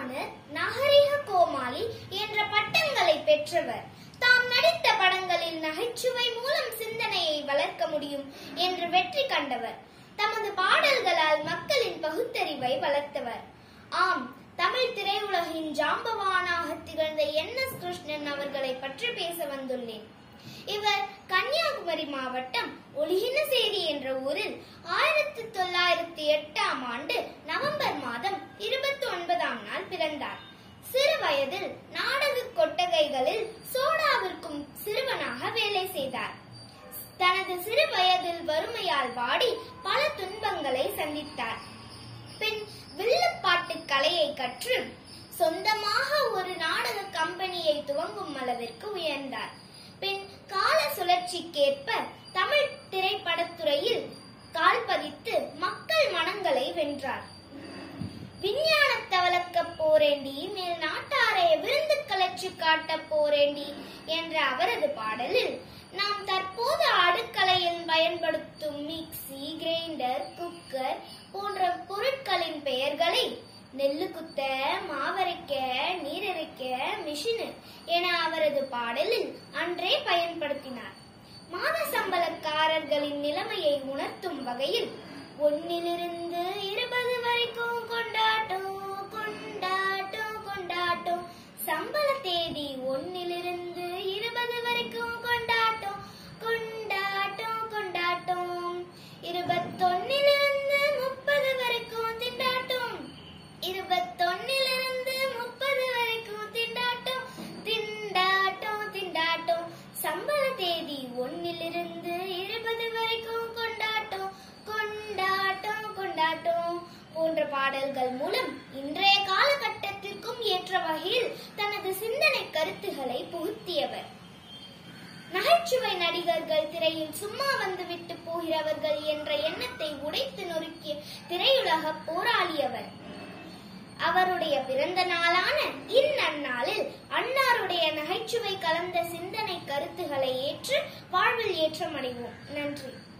கதாநாயகர் நாகரிக கோமாளி என்ற பட்டங்களை பெற்றவர் தாம் நடித்த படங்களில் நகைச்சுவை மூலம் சிந்தனையை வளர்க்க முடியும் என்று வெற்றி கண்டவர் தமது பாடல்களால் மக்களின் பகுத்தறிவை வளர்த்தவர் ஆம் தமிழ் திரையுலகின் ஜாம்பவானாக திகழ்ந்த என் எஸ் கிருஷ்ணன் அவர்களை பற்றி பேச வந்துள்ளேன் இவர் கன்னியாகுமரி மாவட்டம் ஒலிகினசேரி என்ற ஊரில் ஆயிரத்தி தொள்ளாயிரத்தி எட்டாம் ஆண்டு நவம்பர் மாதம் இருபத்தி ஒன்பதாம் நாள் பிறந்தார் சிறு வயதில் நாடக கொட்டகைகளில் சோடாவிற்கும் சிறுவனாக வேலை செய்தார் தனது சிறு வயதில் வறுமையால் வாடி பல துன்பங்களை சந்தித்தார் பின் வில்லுப்பாட்டு கலையை கற்று சொந்தமாக ஒரு நாடக கம்பெனியை துவங்கும் அளவிற்கு உயர்ந்தார் பின் கால சுழற்சிக்கேற்ப தமிழ் திரைப்படத்துறையில் கால் பதித்து மக்கள் மனங்களை வென்றார் விஞ்ஞானத்தை வளர்க்க போரேண்டி மேல் நாட்டாரைய விருந்து கலைச்சு காட்ட போரேண்டி என்ற அவரது பாடலில் நாம் தற்போது அடுக்கலையில் பயன்படுத்தும் மிக்ஸி கிரைண்டர் குக்கர் போன்ற பொருட்களின் பெயர்களை நெல்லு குத்த மாவரைக்க நீரரைக்க மிஷினு என அவரது பாடலில் அன்றே பயன்படுத்தினார் மாத சம்பளக்காரர்களின் நிலைமையை உணர்த்தும் வகையில் ஒன்னிலிருந்து இருபது வரைக்கும் கொண்டாட்டம் கொண்டாட்டம் கொண்டாட்டம் சம்பள தேதி ஒன்னிலிருந்து இருபது வரைக்கும் கொண்டாட்டம் கொண்டாட்டம் கொண்டாட்டம் இருபத்தொன்னிலிருந்து முப்பது வரைக்கும் திண்டாட்டம் இருபத்தொன்னிலிருந்து முப்பது வரைக்கும் திண்டாட்டம் திண்டாட்டம் திண்டாட்டம் சம்பள தேதி ஒன்னிலிருந்து இருபது வரைக்கும் கொண்டாட்டம் கொண்டாட்டம் கொண்டாட்டம் போன்ற பாடல்கள் மூலம் இன்றைய காலகட்டத்திற்கும் ஏற்ற வகையில் தனது சிந்தனை கருத்துக்களை புகுத்தியவர் நகைச்சுவை நடிகர்கள் திரையில் சும்மா வந்து விட்டு போகிறவர்கள் என்ற எண்ணத்தை உடைத்து நொறுக்கிய திரையுலக போராளியவர் அவருடைய பிறந்த நாளான இந்நன்னாளில் அன்னாருடைய நகைச்சுவை கலந்த சிந்தனை கருத்துக்களை ஏற்று வாழ்வில் ஏற்றமடைவோம் நன்றி